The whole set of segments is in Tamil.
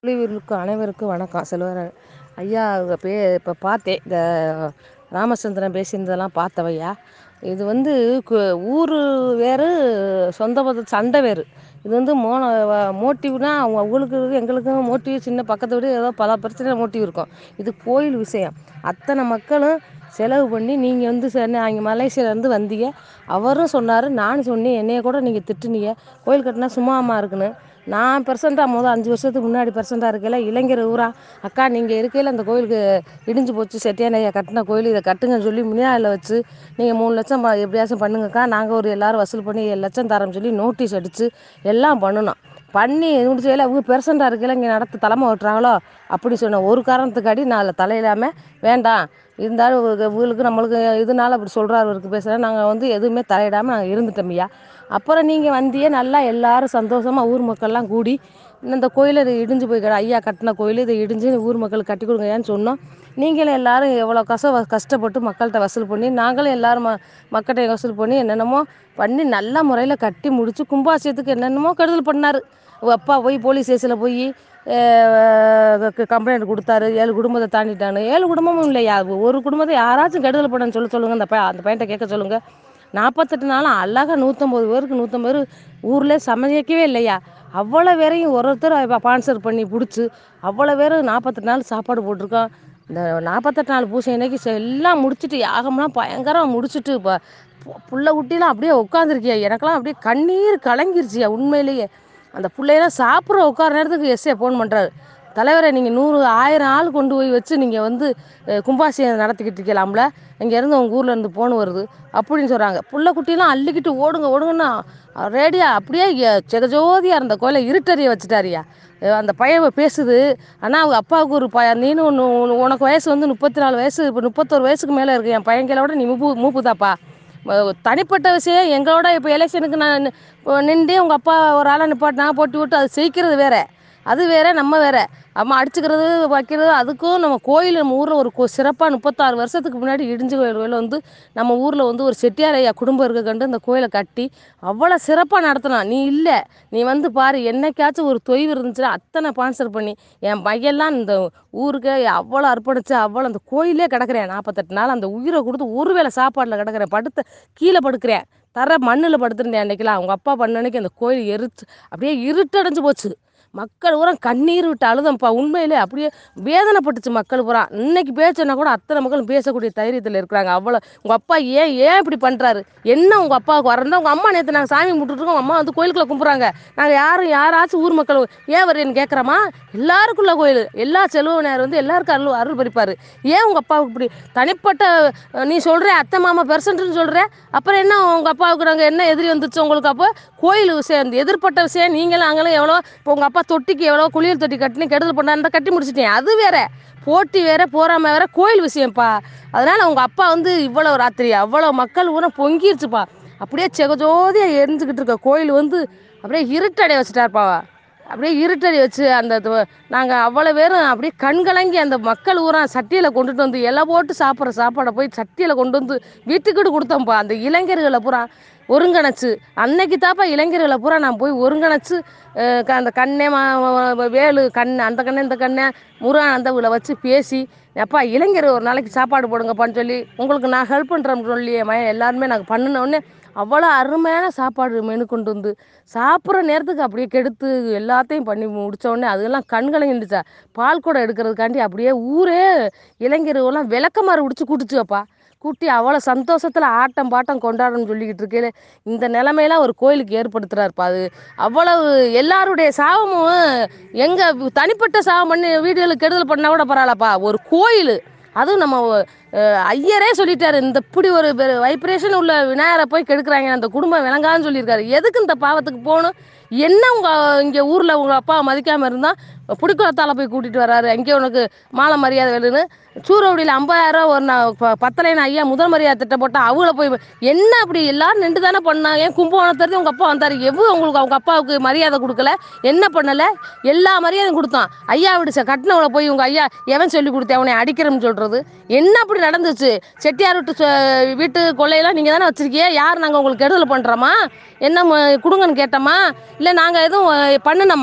குழுவிற்கு அனைவருக்கும் வணக்கம் செல்வராஜ் ஐயா அவங்க பே இப்போ பார்த்தேன் இந்த ராமச்சந்திரன் பேசியிருந்ததெல்லாம் பார்த்தவையா இது வந்து கு ஊர் வேறு சொந்த பந்த சண்டை வேறு இது வந்து மோன மோட்டிவ்னா அவங்க அவங்களுக்கு எங்களுக்கும் மோட்டிவ் சின்ன பக்கத்து வீடு ஏதோ பல பிரச்சனையில் மோட்டிவ் இருக்கும் இது கோயில் விஷயம் அத்தனை மக்களும் செலவு பண்ணி நீங்கள் வந்து சென்னை அங்கே மலேசியாவிலேருந்து வந்தீங்க அவரும் சொன்னார் நானும் சொன்னேன் என்னைய கூட நீங்கள் திட்டுனீங்க கோயில் கட்டினா சும்மாமா இருக்குன்னு நான் பெர்செண்ட்டாக மொதல் அஞ்சு வருஷத்துக்கு முன்னாடி பெர்செண்ட்டாக இருக்கையில் இளைஞர் ஊரா அக்கா நீங்கள் இருக்கையில் அந்த கோயிலுக்கு இடிஞ்சு போச்சு செட்டியார் ஐயா கட்டின கோயில் இதை கட்டுங்கன்னு சொல்லி முனியாவில் வச்சு நீங்கள் மூணு லட்சம் ப எப்படியாச்சும் பண்ணுங்கக்கா நாங்கள் ஒரு எல்லோரும் வசூல் பண்ணி ஏழு லட்சம் தரோம்னு சொல்லி நோட்டீஸ் அடித்து எல்லாம் பண்ணினோம் பண்ணி முடிச்சையில் அவங்க பெர்செண்ட்டாக இருக்கையில் இங்கே நடத்த தலைமை ஓட்டுறாங்களோ அப்படி சொன்ன ஒரு காரணத்துக்காடி நான் அதில் தலையிடாமல் வேண்டாம் இருந்தாலும் இவங்களுக்கு நம்மளுக்கு இதனால அப்படி சொல்கிறாரு இவருக்கு பேசுகிறேன் நாங்கள் வந்து எதுவுமே தலையிடாமல் நாங்கள் இருந்துட்டோம் ஐயா அப்புறம் நீங்கள் வந்தியே நல்லா எல்லோரும் சந்தோஷமாக ஊர் மக்கள்லாம் கூடி இந்த கோயில் இது இடிஞ்சு போய் கிட ஐயா கட்டின கோயில் இதை இடிஞ்சு ஊர் மக்களுக்கு கட்டி கொடுங்கய்யான்னு சொன்னோம் நீங்களும் எல்லோரும் எவ்வளோ கச கஷ்டப்பட்டு மக்கள்கிட்ட வசூல் பண்ணி நாங்களும் எல்லோரும் ம மக்கள்கிட்ட வசூல் பண்ணி என்னென்னமோ பண்ணி நல்ல முறையில் கட்டி முடித்து கும்பாபிஷேகத்துக்கு என்னென்னமோ கெடுதல் பண்ணார் அப்பா போய் போலீஸ் ஸ்டேஷனில் போய் கம்ப்ளைண்ட் கொடுத்தாரு ஏழு குடும்பத்தை தாண்டிட்டான்னு ஏழு குடும்பமும் இல்லையா ஒரு குடும்பத்தை யாராச்சும் கெடுதல் பண்ணன்னு சொல்ல சொல்லுங்கள் அந்த ப அந்த பையன்கிட்ட கேட்க சொல்லுங்கள் நாற்பத்தெட்டு நாளும் அழகாக நூற்றம்பது பேருக்கு நூற்றம்பது பேர் ஊரில் சமைக்கவே இல்லையா அவ்வளோ பேரையும் ஒரு ஒருத்தர் ஸ்பான்சர் பண்ணி பிடிச்சி அவ்வளோ பேர் நாற்பத்தெட்டு நாள் சாப்பாடு போட்டிருக்கோம் இந்த நாற்பத்தெட்டு நாள் பூஜை அன்னைக்கு எல்லாம் முடிச்சுட்டு யாகம்லாம் பயங்கரமாக முடிச்சுட்டு இப்போ புள்ள குட்டிலாம் அப்படியே உட்காந்துருக்கியா எனக்கெல்லாம் அப்படியே கண்ணீர் கலங்கிருச்சியா உண்மையிலேயே அந்த பிள்ளையெல்லாம் சாப்பிட்ற உட்கார நேரத்துக்கு எஸ்ஏ ஃபோன் பண்ணுறாரு தலைவரை நீங்கள் நூறு ஆயிரம் ஆள் கொண்டு போய் வச்சு நீங்கள் வந்து கும்பாசியம் நடத்திக்கிட்டு இருக்கலாம்ல இங்கேருந்து உங்கள் ஊரில் இருந்து ஃபோன் வருது அப்படின்னு சொல்கிறாங்க புள்ள குட்டிலாம் அள்ளிக்கிட்டு ஓடுங்க ஓடுங்கன்னா ரேடியா அப்படியே ஜெகஜோதியாக இருந்த கோயிலை இருட்டறிய வச்சுட்டாரியா அந்த பையன் பேசுது ஆனால் அவங்க அப்பாவுக்கு ஒரு ப நீனு ஒன்று உனக்கு வயசு வந்து முப்பத்தி நாலு வயசு இப்போ முப்பத்தொரு வயசுக்கு மேலே இருக்குது என் பையன்களை விட நீ மூப்பு மூப்புதாப்பா தனிப்பட்ட விஷயம் எங்களோட இப்போ எலெக்ஷனுக்கு நான் நின்று உங்கள் அப்பா ஒரு ஆளை நிப்பாட்டினா போட்டி விட்டு அது ஜெயிக்கிறது வேறு அது வேறு நம்ம வேறு அம்மா அடிச்சுக்கிறது வைக்கிறது அதுக்கும் நம்ம கோயில் நம்ம ஊரில் ஒரு கோ சிறப்பாக முப்பத்தாறு வருஷத்துக்கு முன்னாடி இடிஞ்ச கோயில் வந்து நம்ம ஊரில் வந்து ஒரு செட்டியார் ஐயா குடும்பம் இருக்க கண்டு இந்த கோயிலை கட்டி அவ்வளோ சிறப்பாக நடத்தினான் நீ இல்லை நீ வந்து பாரு என்னைக்காச்சும் ஒரு தொய்வு இருந்துச்சுன்னா அத்தனை ஸ்பான்சர் பண்ணி என் பையன்லாம் இந்த ஊருக்கு அவ்வளோ அர்ப்பணித்து அவ்வளோ அந்த கோயிலே கிடக்குறேன் நாற்பத்தெட்டு நாள் அந்த உயிரை கொடுத்து ஒரு வேளை சாப்பாட்டில் கிடக்குறேன் படுத்த கீழே படுக்கிறேன் தர மண்ணில் படுத்துருந்தேன் அன்றைக்கெலாம் அவங்க அப்பா பண்ண அன்னைக்கு அந்த கோயில் எரிச்சு அப்படியே இருட்டடைஞ்சு போச்சு மக்கள் பூரா கண்ணீர் விட்டு அழுதம்ப்பா உண்மையிலே அப்படியே வேதனைப்பட்டுச்சு மக்கள் பூரா இன்னைக்கு பேசுனா கூட அத்தனை மக்களும் பேசக்கூடிய தைரியத்தில் இருக்கிறாங்க அவ்வளோ உங்கள் அப்பா ஏன் ஏன் இப்படி பண்ணுறாரு என்ன உங்கள் அப்பாவுக்கு வரந்தா உங்கள் அம்மா நேற்று நாங்கள் சாமி கும்பிட்டுருக்கோம் அம்மா வந்து கோயிலுக்குள்ளே கும்பிட்றாங்க நாங்கள் யாரும் யாராச்சும் ஊர் மக்கள் ஏன் வரேன்னு கேட்குறோமா எல்லாருக்குள்ள கோயில் எல்லா செலவு நேரம் வந்து எல்லாருக்கும் அருள் அருள் பறிப்பார் ஏன் உங்கள் அப்பாவுக்கு இப்படி தனிப்பட்ட நீ சொல்கிற அத்தை மாமா பெர்சன்ட்னு சொல்கிற அப்புறம் என்ன உங்கள் அப்பாவுக்கு நாங்கள் என்ன எதிரி வந்துச்சு உங்களுக்கு அப்போ கோயில் விஷயம் எதிர்பட்ட விஷயம் நீங்களும் அங்கெல்லாம் எவ்வளோ இப்போ உங்கள் அப்பா தொட்டிக்கு எவ்வளோ குளியல் தொட்டி கட்டினு கெடுதல் பண்ணான்னு கட்டி முடிச்சிட்டேன் அது வேற போட்டி வேற போறாம வேற கோயில் விஷயம்ப்பா அதனால உங்கள் அப்பா வந்து இவ்வளோ ராத்திரி அவ்வளோ மக்கள் ஊரம் பொங்கிருச்சுப்பா அப்படியே செகஜோதியாக எரிஞ்சுக்கிட்டு இருக்க கோயில் வந்து அப்படியே இருட்டடைய வச்சுட்டாருப்பா அப்படியே இருட்டடி வச்சு அந்த நாங்கள் அவ்வளோ பேரும் அப்படியே கண்கலங்கி அந்த மக்கள் ஊரா சட்டியில் கொண்டுட்டு வந்து இலை போட்டு சாப்பிட்ற சாப்பாடை போய் சட்டியில் கொண்டு வந்து வீட்டுக்கிட்டு கொடுத்தோம்ப்பா அந்த இளைஞர்களை பூரா ஒருங்கிணைச்சு அன்னைக்கு தாப்பா இளைஞர்களை பூரா நான் போய் ஒருங்கிணைச்சு அந்த கண்ணே வேலு கண் அந்த கண்ணை இந்த கண்ணை முருகன் அந்த இதில் வச்சு பேசி அப்பா இளைஞர் ஒரு நாளைக்கு சாப்பாடு போடுங்கப்பான்னு சொல்லி உங்களுக்கு நான் ஹெல்ப் பண்ணுறேன்னு சொல்லி என் மயன் எல்லாருமே நாங்கள் பண்ணினோடனே அவ்வளோ அருமையான சாப்பாடு மெனு கொண்டு வந்து சாப்பிட்ற நேரத்துக்கு அப்படியே கெடுத்து எல்லாத்தையும் பண்ணி முடித்தோடனே அதெல்லாம் கண்கலங்கிடுச்சா பால் கூட எடுக்கிறதுக்காண்டி அப்படியே ஊரே இளைஞர்கள்லாம் விளக்கமாறு பிடிச்சி கூட்டுச்சுப்பா கூட்டி அவ்வளோ சந்தோஷத்தில் ஆட்டம் பாட்டம் கொண்டாடணும்னு சொல்லிக்கிட்டு இருக்கையில இந்த நிலமையெல்லாம் ஒரு கோயிலுக்கு ஏற்படுத்துகிறாருப்பா அது அவ்வளவு எல்லாருடைய சாபமும் எங்கள் தனிப்பட்ட சாபம் பண்ணி வீடுகளுக்கு கெடுதல் பண்ணால் கூட பரவாயில்லப்பா ஒரு கோயில் அதுவும் நம்ம ஐயரே சொல்லிட்டாரு இந்த இப்படி ஒரு வைப்ரேஷன் உள்ள விநாயகரை போய் கெடுக்கிறாங்க அந்த குடும்பம் விளங்கான்னு சொல்லியிருக்காரு எதுக்கு இந்த பாவத்துக்கு போகணும் என்ன உங்கள் இங்கே ஊரில் உங்கள் அப்பாவை மதிக்காமல் இருந்தால் புடிக்குளத்தால் போய் கூட்டிகிட்டு வராரு அங்கே உனக்கு மாலை மரியாதை வேணும்னு சூறவடியில் ஐம்பதாயிரம் ஒரு நான் பத்தலைன்னு ஐயா முதல் மரியாதை திட்டம் போட்டால் அவங்கள போய் என்ன அப்படி எல்லாரும் நின்று தானே பண்ணாங்க ஏன் கும்பகோணத்துலேருந்து உங்கள் அப்பா வந்தார் எவ்வளோ உங்களுக்கு அவங்க அப்பாவுக்கு மரியாதை கொடுக்கல என்ன பண்ணலை எல்லா மரியாதையும் கொடுத்தான் ஐயா விடு கட்டினவளை போய் உங்கள் ஐயா எவன் சொல்லி கொடுத்தேன் அவனை அடிக்கிறோம்னு சொல்கிறது என்ன அப்படி நடந்துச்சு செட்டியார் விட்டு வீட்டு கொள்ளையெல்லாம் நீங்கள் தானே வச்சுருக்கீங்க யார் நாங்கள் உங்களுக்கு கெடுதல் பண்ணுறோமா என்ன கொடுங்கன்னு கேட்டோமா இல்லை நாங்கள் எதுவும் பண்ணினோமா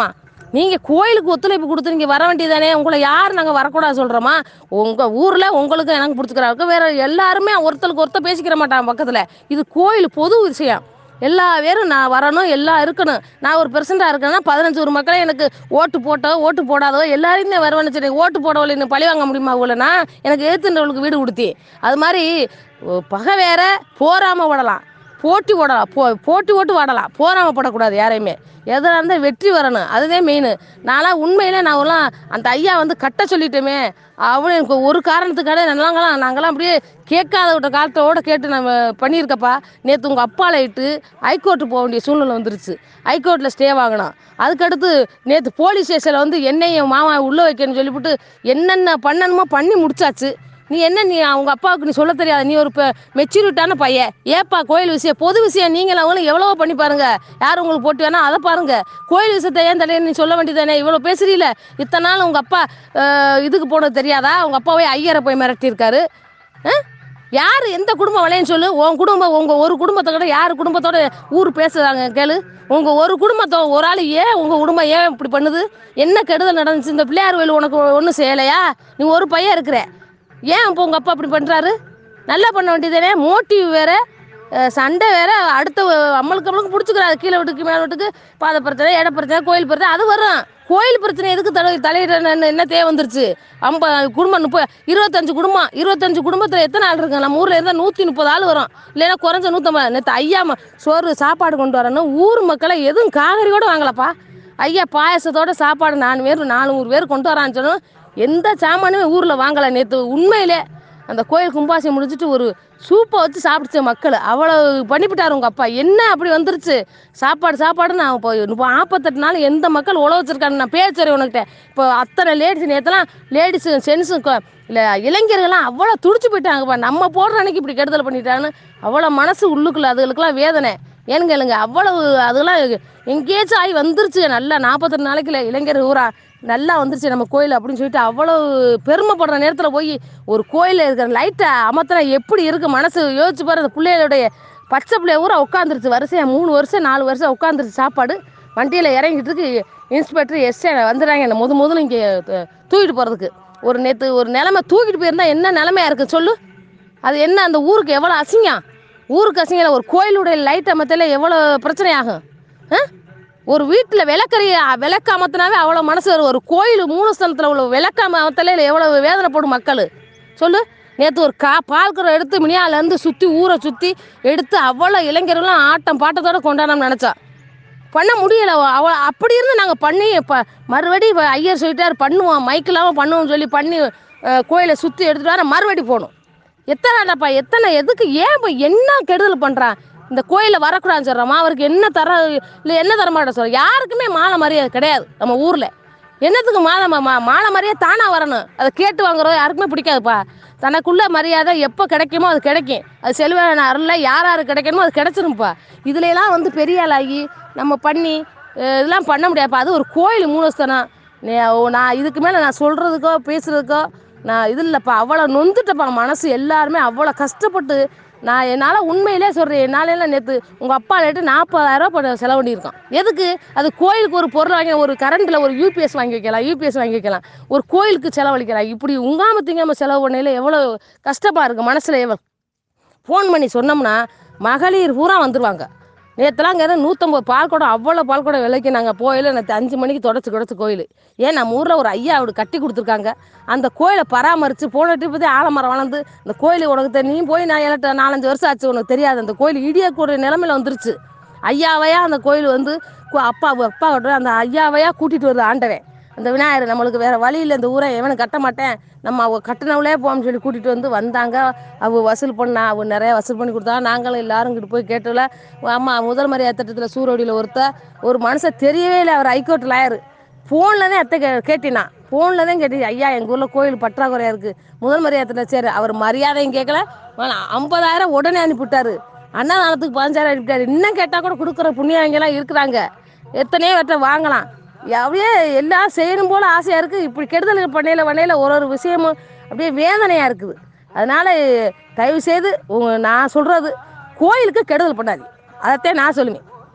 நீங்கள் கோயிலுக்கு ஒத்துழைப்பு கொடுத்து நீங்கள் வர வேண்டியதானே உங்களை யார் நாங்கள் வரக்கூடாது சொல்கிறோமா உங்கள் ஊரில் உங்களுக்கு எனக்கு பிடிச்சிக்கிறாங்க வேற எல்லாருமே ஒருத்தருக்கு ஒருத்தர் பேசிக்கிற மாட்டாங்க பக்கத்தில் இது கோயில் பொது விஷயம் எல்லா பேரும் நான் வரணும் எல்லாம் இருக்கணும் நான் ஒரு பெர்செண்டாக இருக்கேன்னா பதினஞ்சு ஒரு மக்களே எனக்கு ஓட்டு போட்டோ ஓட்டு போடாதோ எல்லாரையுமே வருவேன்னு சரி ஓட்டு போடவில்லை இன்னும் பழி வாங்க முடியுமா இவ்வளோனா எனக்கு ஏற்றுன்றவங்களுக்கு வீடு கொடுத்தி அது மாதிரி ஒ- பகை வேற போராமல் விடலாம் போட்டி ஓடலாம் போ போட்டி ஓட்டு வாடலாம் போராமல் படக்கூடாது யாரையுமே எதில் இருந்தால் வெற்றி வரணும் அதுதான் மெயின் நான்லாம் உண்மையிலே நான் எல்லாம் அந்த ஐயா வந்து கட்ட சொல்லிட்டோமே அவனு எனக்கு ஒரு காரணத்துக்காக நாங்களாம் நாங்களாம் அப்படியே கேட்காத விட்ட காலத்தோட கேட்டு நம்ம பண்ணியிருக்கப்பா நேற்று உங்கள் அப்பால இட்டு ஹைகோர்ட்டு போக வேண்டிய சூழ்நிலை வந்துருச்சு ஹைகோர்ட்டில் ஸ்டே வாங்கினோம் அதுக்கடுத்து நேற்று போலீஸ் ஸ்டேஷனில் வந்து என்னையும் மாமா உள்ளே வைக்கணும்னு சொல்லிவிட்டு என்னென்ன பண்ணணுமோ பண்ணி முடிச்சாச்சு நீ என்ன நீ அவங்க அப்பாவுக்கு நீ சொல்ல தெரியாது நீ ஒரு மெச்சூரிட்டான பையன் ஏப்பா கோயில் விஷயம் பொது விஷயம் நீங்கள் அவங்களும் எவ்வளவோ பண்ணி பாருங்க யார் உங்களுக்கு போட்டு வேணா அதை பாருங்க கோயில் விஷயத்தை ஏன் தலையை நீ சொல்ல வேண்டியதானே இவ்வளோ பேசுறீல இத்தனை நாள் உங்கள் அப்பா அஹ், இதுக்கு போனது தெரியாதா உங்கள் அப்பாவே ஐயரை போய் மிரட்டியிருக்காரு ஆ? யார் எந்த குடும்பம் விளையன்னு சொல்லு உன் குடும்பம் உங்கள் ஒரு குடும்பத்தை கூட யார் குடும்பத்தோட ஊர் பேசுகிறாங்க கேளு உங்கள் ஒரு குடும்பத்தோ ஒரு ஆள் ஏன் உங்கள் குடும்பம் ஏன் இப்படி பண்ணுது என்ன கெடுதல் நடந்துச்சு இந்த பிள்ளையார் கோயில் உனக்கு ஒன்றும் செய்யலையா நீ ஒரு பையன் இருக்கிற ஏன் இப்போ உங்கள் அப்பா அப்படி பண்ணுறாரு நல்லா பண்ண வேண்டியதானே மோட்டிவ் வேற அஹ் சண்டை வேற அடுத்த அம்மளுக்கு அம்மளுக்கு பிடிச்சிக்கிறாரு கீழே வீட்டுக்கு மேலே வீட்டுக்கு பாத பிரச்சனை இட பிரச்சனை கோயில் பிரச்சனை அது வரும் கோயில் பிரச்சனை எதுக்கு தலை தலையிட என்ன தேவை வந்துருச்சு ஐம்ப குடும்பம் முப்பது இருபத்தஞ்சு குடும்பம் இருபத்தஞ்சு குடும்பத்தில் எத்தனை ஆள் இருக்கு நம்ம ஊரில் இருந்தால் நூற்றி முப்பது ஆள் வரும் இல்லைன்னா குறைஞ்ச நூற்றம்பது நேற்று ஐயா ம- சோறு சாப்பாடு கொண்டு வரணும் ஊர் மக்களை எதுவும் காகரி கூட வாங்கலப்பா ஐயா பாயாசத்தோட சாப்பாடு நாலு பேர் நாலு நூறு பேர் கொண்டு வரான்னு சொன்னோம் எந்த சாமானுமே ஊரில் வாங்கலை நேற்று உண்மையிலே அந்த கோயில் கும்பாசி முடிஞ்சிட்டு ஒரு சூப்பை வச்சு சாப்பிடுச்ச மக்கள் அவ்வளோ பண்ணிவிட்டார் உங்கள் அப்பா என்ன அப்படி வந்துருச்சு சாப்பாடு சாப்பாடு நான் இப்போ இப்போ நாற்பத்தெட்டு நாள் எந்த மக்கள் உழவு வச்சிருக்காங்க நான் பேச்சுறேன் உனக்கிட்ட இப்போ அத்தனை லேடிஸ் நேற்றுலாம் லேடிஸு ஜென்ஸும் இல்லை இளைஞர்கள்லாம் அவ்வளோ துடிச்சு போயிட்டாங்கப்பா நம்ம போடுற அன்னைக்கு இப்படி கெடுதல் பண்ணிட்டான்னு அவ்வளோ மனசு உள்ளுக்குள்ள அதுகளுக்கெல்லாம் வேதனை ஏன்னு கேளுங்க அவ்வளவு அதெல்லாம் எங்கேயாச்சும் ஆகி வந்துருச்சு நல்லா நாற்பத்தெட்டு நாளைக்கு இல்லை இளைஞர் ஊரா நல்லா வந்துருச்சு நம்ம கோயில் அப்படின்னு சொல்லிட்டு அவ்வளவு பெருமைப்படுற நேரத்தில் போய் ஒரு கோயிலில் இருக்கிற லைட்டை அமர்த்தினா எப்படி இருக்கு மனசு யோசிச்சு பாரு அந்த பிள்ளைகளுடைய பச்சை பிள்ளைய ஊரா உட்காந்துருச்சு வரிசையாக மூணு வருஷம் நாலு வருஷம் உட்காந்துருச்சு சாப்பாடு வண்டியில் இறங்கிட்டு இருக்கு இன்ஸ்பெக்டர் எஸ்ஏ வந்துடுறாங்க என்ன முத முதல்ல இங்கே தூக்கிட்டு போகிறதுக்கு ஒரு நேற்று ஒரு நிலமை தூக்கிட்டு போயிருந்தா என்ன நிலமையா இருக்குது சொல்லு அது என்ன அந்த ஊருக்கு எவ்வளோ அசிங்கம் ஊருக்கு அசிங்கம் ஒரு கோயிலுடைய லைட் அமர்த்தல எவ்வளோ பிரச்சனை ஆகும் ஆ? ஒரு வீட்டில் விளக்கறி விளக்கு அமர்த்தினாவே அவ்வளோ மனசு வரும் ஒரு கோயில் மூலஸ்தானத்தில் உள்ள விளக்கு அமர்த்தல எவ்வளோ வேதனைப்படும் மக்கள் சொல்லு நேற்று ஒரு கா பால்குடம் எடுத்து மினியாலேருந்து சுற்றி ஊரை சுற்றி எடுத்து அவ்வளோ இளைஞர்களும் ஆட்டம் பாட்டத்தோடு கொண்டாடணும்னு நினச்சோம் பண்ண முடியலை அவ அப்படி இருந்து நாங்கள் பண்ணி இப்போ மறுபடி இப்ப ஐயர் சொல்லிட்டார் பண்ணுவோம் மைக் இல்லாமல் பண்ணுவோம்னு சொல்லி பண்ணி அஹ், கோயிலை சுற்றி எடுத்துகிட்டு வர மறுபடி போகணும் எத்தனை நாளாப்பா எத்தனை எதுக்கு ஏன் இப்போ என்ன கெடுதல் பண்ணுறான் இந்த கோயிலில் வரக்கூடாதுன்னு சொல்கிறோமா அவருக்கு என்ன தர இல்லை என்ன தர மாட்டேன் சொல்கிறோம் யாருக்குமே மாலை மரியாதை கிடையாது நம்ம ஊரில் என்னத்துக்கு மாலை மா மா- மாலை மரியாதை தானாக வரணும் அதை கேட்டு வாங்குறது யாருக்குமே பிடிக்காதுப்பா தனக்குள்ள மரியாதை எப்போ கிடைக்குமோ அது கிடைக்கும் அது செல்வன அருளில் யார் யார் கிடைக்கணுமோ அது கிடைச்சிரும்ப்பா இதுல எல்லாம் வந்து பெரிய ஆளாகி நம்ம பண்ணி அஹ், இதெல்லாம் பண்ண முடியாதுப்பா அது ஒரு கோயில் மூலஸ்தானம் நீ- ஓ, நான் இதுக்கு மேலே நான் சொல்கிறதுக்கோ பேசுகிறதுக்கோ நான் இது இல்லைப்பா அவ்வளோ நொந்துட்டப்பா மனசு எல்லாருமே அவ்வளோ கஷ்டப்பட்டு நான் என்னால் உண்மையிலே சொல்கிறேன் என்னால நேற்று உங்கள் அப்பா நேற்று நாற்பதாயிரம் ரூபா செலவு பண்ணியிருக்கான் எதுக்கு அது கோயிலுக்கு ஒரு பொருள் வாங்கி ஒரு கரண்ட்டில் ஒரு யூபிஎஸ் வாங்கி வைக்கலாம் யூபிஎஸ் வாங்கி வைக்கலாம் ஒரு கோயிலுக்கு செலவழிக்கலாம் இப்படி உங்காம திங்காம செலவு பண்ணையில் எவ்வளோ கஷ்டமாக இருக்குது மனசில் எவ்வளோ ஃபோன் பண்ணி சொன்னோம்னா மகளிர் பூரா வந்துடுவாங்க நேற்றுலாம் இங்கே நூற்றம்பது பால் குடம் அவ்வளோ பால் குடம் விலைக்கு நாங்கள் போயில நேற்று அஞ்சு மணிக்கு தொடச்சி கிடச்சி கோயில் ஏன் நம்ம ஊரில் ஒரு ஐயா அப்படி கட்டி கொடுத்துருக்காங்க அந்த கோயிலை பராமரித்து போன ட்ரிப்பு தான் ஆலமரம் வளர்ந்து இந்த கோயில் உனக்கு தெரி- நீ போய் நான் எனக்கு நாலஞ்சு வருஷம் ஆச்சு உனக்கு தெரியாது அந்த கோயில் இடியக்கூடிய நிலமையில வந்துருச்சு ஐயாவையா அந்த கோயில் வந்து கு- அப்பா அப்பா கிட்ட அந்த ஐயாவையா கூட்டிகிட்டு வருது ஆண்டவன் அந்த விநாயகர் நம்மளுக்கு வேறு வழி இல்லை இந்த ஊரை எவனும் கட்ட மாட்டேன் நம்ம அவ கட்டினவளே போகணும்னு சொல்லி கூட்டிகிட்டு வந்து வந்தாங்க அவ வசூல் பண்ணா அவ நிறைய வசூல் பண்ணி கொடுத்தா நாங்களும் எல்லாரும் இங்கிட்டு போய் கேட்டல அம்மா முதல் மரியாதை திட்டத்தில் சூரோடியில் ஒருத்த ஒரு மனுஷன் தெரியவே இல்லை அவர் ஹைகோர்ட் லாயர் ஃபோனில் தான் அத்தை கே கேட்டினா ஃபோனில் தான் கேட்டி ஐயா எங்கள் ஊரில் கோயில் பற்றாக்குறையாக இருக்குது முதல் மரியாதை சரி அவர் மரியாதையும் கேட்கல வேணாம், ஐம்பதாயிரம் உடனே அனுப்பிவிட்டாரு அன்னதானத்துக்கு பதினஞ்சாயிரம் அனுப்பிட்டாரு இன்னும் கேட்டால் கூட கொடுக்குற புண்ணியவங்கெல்லாம் இருக்கிறாங்க எத்தனையோ வட்ட வாங்கலாம் அப்படியே எல்லாம் செய்யணும் போல் ஆசையாக இருக்குது இப்படி கெடுதல் பண்ணையில் பண்ணையில் ஒரு ஒரு விஷயமும் அப்படியே வேதனையாக இருக்குது அதனால் தயவு செய்து உங்க நான் சொல்கிறது கோயிலுக்கு கெடுதல் பண்ணாது அதைத்தான் நான் சொல்லுவேன்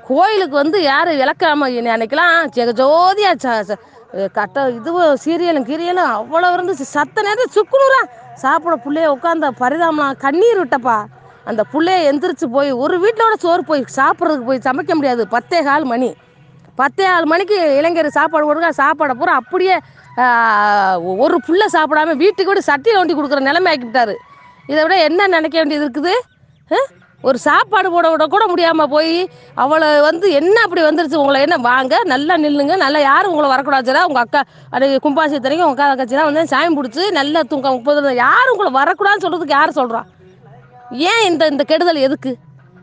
கோயிலுக்கு வந்து யார் விளக்காம அன்னைக்கெல்லாம் ஜெகஜோதியா ச ச கட்ட இதுவும் சீரியலும் கீரியலும் அவ்வளோ இருந்துச்சு சத்த நேரத்தில் சுக்குநூறா சாப்பிட பிள்ளைய உட்காந்த பரிதாபம் கண்ணீர் விட்டப்பா அந்த பிள்ளைய எந்திரிச்சு போய் ஒரு வீட்டோட சோறு போய் சாப்பிட்றதுக்கு போய் சமைக்க முடியாது பத்தே கால் மணி பத்தே கால் மணிக்கு இளைஞர் சாப்பாடு கொடுக்க சாப்பாடை பூரா அப்படியே ஆஹ், ஒரு புள்ள சாப்பிடாம வீட்டுக்கு விட சட்டியில் ஒண்டி கொடுக்குற நிலைமை ஆக்கிவிட்டாரு இதை விட என்ன நினைக்க வேண்டியது இருக்குது ஆ? ஒரு சாப்பாடு போட விட கூட முடியாமல் போய் அவளை வந்து என்ன அப்படி வந்துருச்சு உங்களை என்ன வாங்க நல்லா நில்லுங்க நல்லா யாரும் உங்களை வரக்கூடாதுடா உங்கள் அக்கா அது கும்பாசி தரைக்கும் உங்கள் அக்கா கட்சிலாம் வந்து சாமி பிடிச்சி நல்லா தூங்க முப்பது யாரும் உங்களை வரக்கூடாதுன்னு சொல்கிறதுக்கு யார் சொல்கிறா ஏன் இந்த இந்த கெடுதல் எதுக்கு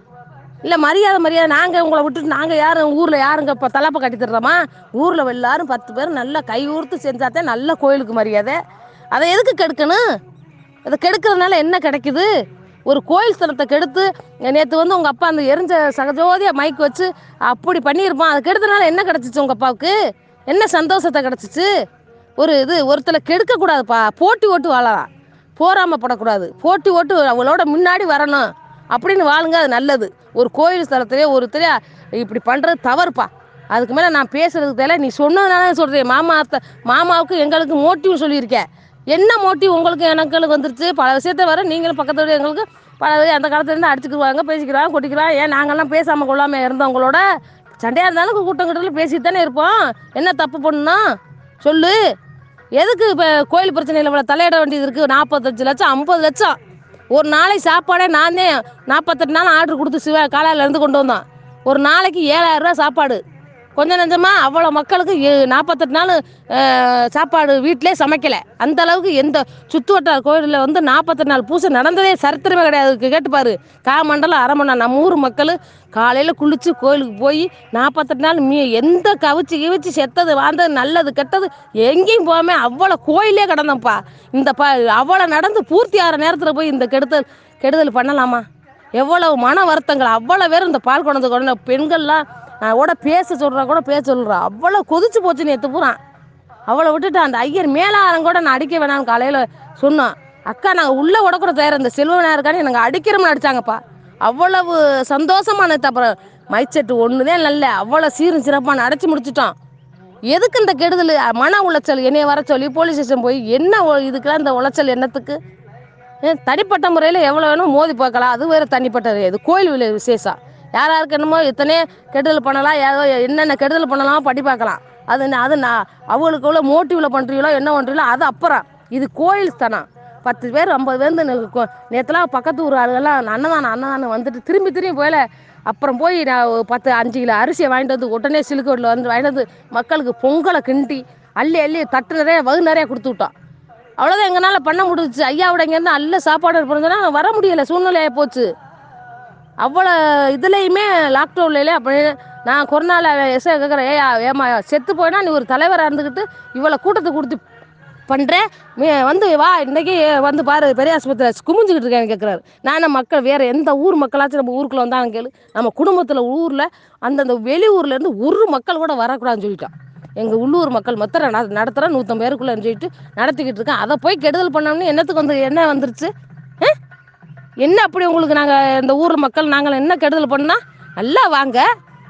இல்லை மரியாதை மரியாதை நாங்கள் உங்களை விட்டுட்டு நாங்கள் யாரும் ஊரில் யாருங்க இப்போ தலைப்பை கட்டி தர்றோமா ஊரில் எல்லாரும் பத்து பேர் நல்லா கை ஊர்த்து செஞ்சாதான் நல்ல கோயிலுக்கு மரியாதை அதை எதுக்கு கெடுக்கணும் அதை கெடுக்கிறதுனால என்ன கிடைக்குது ஒரு கோயில் ஸ்தலத்தை கெடுத்து நேற்று வந்து உங்கள் அப்பா அந்த எரிஞ்ச சகஜோதியாக மைக் வச்சு அப்படி பண்ணியிருப்பான் அதை கெடுத்தனால என்ன கிடச்சிச்சு உங்கள் அப்பாவுக்கு என்ன சந்தோஷத்தை கிடச்சிச்சு ஒரு இது ஒருத்தரை கெடுக்கக்கூடாதுப்பா போட்டி ஓட்டு வாழலாம் போராமப்படக்கூடாது போட்டி ஓட்டு அவளோட முன்னாடி வரணும் அப்படின்னு வாழுங்க அது நல்லது ஒரு கோயில் ஸ்தலத்திலே ஒருத்தரே இப்படி பண்ணுறது தவறுப்பா அதுக்கு மேலே நான் பேசுறதுக்கு தெரியல நீ சொன்னதுனால சொல்கிறேன் மாமா அத்தை மாமாவுக்கு எங்களுக்கு மோட்டிவ் சொல்லியிருக்கேன் என்ன மோட்டிவ் உங்களுக்கு எனங்களுக்கு வந்துருச்சு பல விஷயத்த வர நீங்களும் பக்கத்து வீடு எங்களுக்கு பல வி- அந்த காலத்துல இருந்து அடிச்சுக்குவாங்க பேசிக்கிறாங்க கொட்டிக்கிறாங்க ஏன் நாங்கள்லாம் பேசாமல் கொள்ளாமல் இருந்தவங்களோட சண்டையாக இருந்தாலும் கூட்டம் கிட்டத்தில் பேசிட்டு தானே இருப்போம் என்ன தப்பு பண்ணணும் சொல்லு எதுக்கு இப்போ கோயில் பிரச்சனையில் இவ்வளோ தலையிட வேண்டியது இருக்குது நாற்பத்தஞ்சு லட்சம் ஐம்பது லட்சம் ஒரு நாளைக்கு சாப்பாடே நானே நாற்பத்தெட்டு நாள் ஆர்டர் கொடுத்து சிவ காலையில இருந்து கொண்டு வந்தோம் ஒரு நாளைக்கு ஏழாயிரம் ரூபாய் சாப்பாடு கொஞ்சம் நஞ்சமாக அவ்வளோ மக்களுக்கு ஏ- நாற்பத்தெட்டு நாள் அஹ், சாப்பாடு வீட்டிலே சமைக்கலை அந்த அளவுக்கு எந்த சுற்று வட்டார கோயிலில் வந்து நாற்பத்தெட்டு நாள் பூசை நடந்ததே சரித்திரமே கிடையாது கே- கேட்டுப்பாரு காமண்டலம் அரை மணி நேரம் நம்ம ஊர் மக்கள் காலையில் குளித்து கோயிலுக்கு போய் நாற்பத்தெட்டு நாள் மீ எந்த கவிச்சு கிவிச்சு செத்தது வாழ்ந்தது நல்லது கெட்டது எங்கேயும் போகாம அவ்வளோ கோயிலே கிடந்தோம்ப்பா இந்த ப அவ்வளோ நடந்து பூர்த்தி ஆகிற நேரத்தில் போய் இந்த கெடுதல் கெடுதல் பண்ணலாமா எவ்வளவு மன வருத்தங்கள் அவ்வளோ பேர் இந்த பால் குழந்தை குழந்தை பெண்கள்லாம் நான் கூட பேச சொல்கிறா கூட பேச சொல்கிறா அவ்வளோ கொதிச்சு போச்சு நேற்று பூரா அவளை விட்டுட்டு அந்த ஐயர் மேலாரம் கூட நான் அடிக்க வேணாம்னு காலையில் சொன்னோம் அக்கா நாங்கள் உள்ளே உடக்கூட தயார் இந்த செல்வனாக இருக்கானே நாங்கள் அடிக்கிறோம்னு அடிச்சாங்கப்பா அவ்வளவு சந்தோஷமானது அப்புறம் மைச்செட்டு ஒன்று தான் நல்ல அவ்வளோ சீரும் சிறப்பான அடைச்சி முடிச்சிட்டோம் எதுக்கு இந்த கெடுதல் மன உளைச்சல் என்னைய வர சொல்லி போலீஸ் ஸ்டேஷன் போய் என்ன ஒ- இதுக்கெல்லாம் இந்த உளைச்சல் என்னத்துக்கு ஏன் தனிப்பட்ட முறையில் எவ்வளோ வேணும் மோதி பார்க்கலாம் அது வேறு தனிப்பட்ட இது கோயில் வி- விசேஷம் யார் யாருக்கு என்னமோ எத்தனையோ கெடுதல் பண்ணலாம் ஏதோ என்னென்ன கெடுதல் பண்ணலாம் படி பார்க்கலாம் அது ந- அது நான் அவங்களுக்கு எவ்வளோ மோட்டிவில் பண்ணுறீங்களோ என்ன பண்ணுறீங்களோ அது அப்புறம் இது கோயில் ஸ்தனம் பத்து பேர் ஐம்பது பேர் நேற்றுலாம் பக்கத்து ஊர் ஆளுகள்லாம் அன்னதானம் அன்னதானம் வந்துட்டு திரும்பி திரும்பி போயில அப்புறம் போய் நான் ஒரு பத்து அஞ்சு கிலோ அரிசியை வாங்கிட்டு வந்து உடனே சிலுக்கோட்டில் வந்து வாங்கிட்டு வந்து மக்களுக்கு பொங்கலை கிண்டி அள்ளி அள்ளி தட்டு நிறைய வகு நிறைய கொடுத்து விட்டோம் அவ்வளோதான் எங்களால் பண்ண முடிஞ்சுச்சு ஐயாவோட இங்கேருந்து நல்ல சாப்பாடு இருப்போம்னா வர முடியலை சூழ்நிலையாக போச்சு அவ்வளோ இதுலேயுமே லாக்டவுன்லேயே அப்படி நான் கொரோனாவில் எஸ்ஐ கேட்குறேன் ஏயா ஏமா செத்து போயினா நீ ஒரு தலைவராக இருந்துக்கிட்டு இவ்வளோ கூட்டத்தை கொடுத்து பண்ணுற வந்து வா இன்னைக்கு வந்து பாரு பெரிய ஆஸ்பத்திரி குமிஞ்சுக்கிட்டு இருக்கேன்னு கேட்குறாரு நான் நம்ம மக்கள் வேறு எந்த ஊர் மக்களாச்சும் நம்ம ஊருக்குள்ளே வந்தாங்க கேளு நம்ம குடும்பத்தில் ஊரில் அந்தந்த வெளியூர்லேருந்து ஒரு மக்கள் கூட வரக்கூடாதுன்னு சொல்லிட்டோம் எங்கள் உள்ளூர் மக்கள் மொத்தம் நட நடத்துகிறேன் நூற்றம்பது பேருக்குள்ளேன்னு சொல்லிட்டு நடத்திக்கிட்டு இருக்கேன் அதை போய் கெடுதல் பண்ணோம்னு என்னத்துக்கு வந்து என்ன வந்துருச்சு ஆ? என்ன அப்படி உங்களுக்கு நாங்கள் இந்த ஊர் மக்கள் நாங்கள் என்ன கெடுதல் பண்ணால் நல்லா வாங்க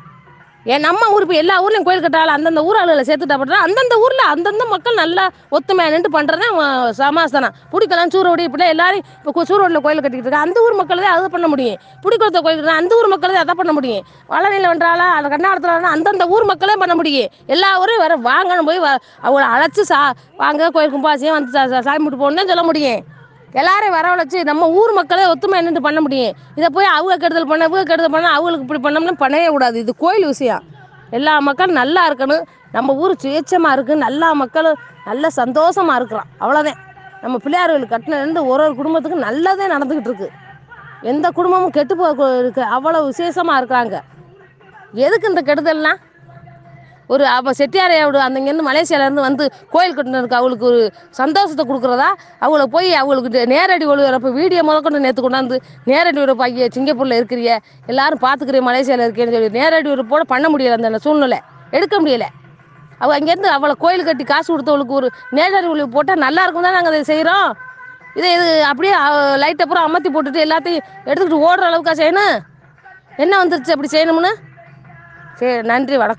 ஏன் நம்ம ஊர் இப்போ எல்லா ஊர்லேயும் கோயில் கட்டால அந்தந்த ஊர் ஆளுகளை சேர்த்துட்டா பண்ணுறா அந்தந்த ஊரில் அந்தந்த மக்கள் நல்லா ஒத்துமையாக நின்று பண்ணுறது சமாசனம் பிடிக்கலாம் சூரோடி இப்படி எல்லாரும் இப்போ சூரோடில் கோயில் கட்டிக்கிட்டு இருக்கா அந்த ஊர் மக்கள் தான் அதை பண்ண முடியும் பிடிக்குளத்தை கோயில் கட்டினா அந்த ஊர் மக்கள் தான் அதை பண்ண முடியும் வளநிலை வென்றாலா அந்த கர்நாடகத்தில் அந்தந்த ஊர் மக்களே பண்ண முடியும் எல்லா ஊரையும் வர வாங்கன்னு போய் வ- அவங்கள அழைச்சி சா வாங்க கோயில் கும்பாசியம் வந்து சா- சா- சாமி கும்பிட்டு போகணுன்னு சொல்ல முடியும் எல்லாரையும் வரவழைச்சு நம்ம ஊர் மக்களே ஒத்துமை நின்று பண்ண முடியும் இதை போய் அவங்க கெடுதல் பண்ண இவங்க கெடுதல் பண்ண அவங்களுக்கு இப்படி பண்ணோம்னா பண்ணவே கூடாது இது கோயில் விஷயம் எல்லா மக்களும் நல்லா இருக்கணும் நம்ம ஊர் சுயேட்சமாக இருக்குது எல்லா மக்களும் நல்ல சந்தோஷமாக இருக்கிறோம் அவ்வளோதான் நம்ம பிள்ளையார்கள் கட்டினது ஒரு ஒரு குடும்பத்துக்கும் நல்லதே நடந்துக்கிட்டு இருக்கு எந்த குடும்பமும் கெட்டு போக இருக்கு அவ்வளோ விசேஷமாக இருக்கிறாங்க எதுக்கு இந்த கெடுதல்னா ஒரு அப்போ செட்டியாரையோட அந்த இங்கேருந்து மலேசியாவிலேருந்து வந்து கோயில் கட்டினருக்கு அவளுக்கு ஒரு சந்தோஷத்தை கொடுக்குறதா அவளை போய் அவளுக்கு நே- நேரடி ஒளிபரப்பு வீடியோ முதற்கொண்டு நேற்று கொண்டாந்து நேரடி ஒளிபரப்பு ஐயா சிங்கப்பூரில் இருக்கிறிய எல்லாரும் பார்த்துக்கிறேன் மலேசியாவில் இருக்கேன்னு சொல்லி நேரடி ஒளிபரப்போட பண்ண முடியல அந்த சூழ்நிலை எடுக்க முடியல அவள் அங்கேருந்து அவளை கோயில் கட்டி காசு கொடுத்தவளுக்கு ஒரு நேரடி ஒளிவு போட்டால் நல்லா இருக்கும் தான் நாங்கள் அதை செய்கிறோம் இதை இது அப்படியே லைட்டை பூரா அமர்த்தி போட்டுட்டு எல்லாத்தையும் எடுத்துக்கிட்டு ஓடுற அளவுக்கா செய்யணும் என்ன வந்துருச்சு அப்படி செய்யணும்னு சரி நன்றி வணக்கம்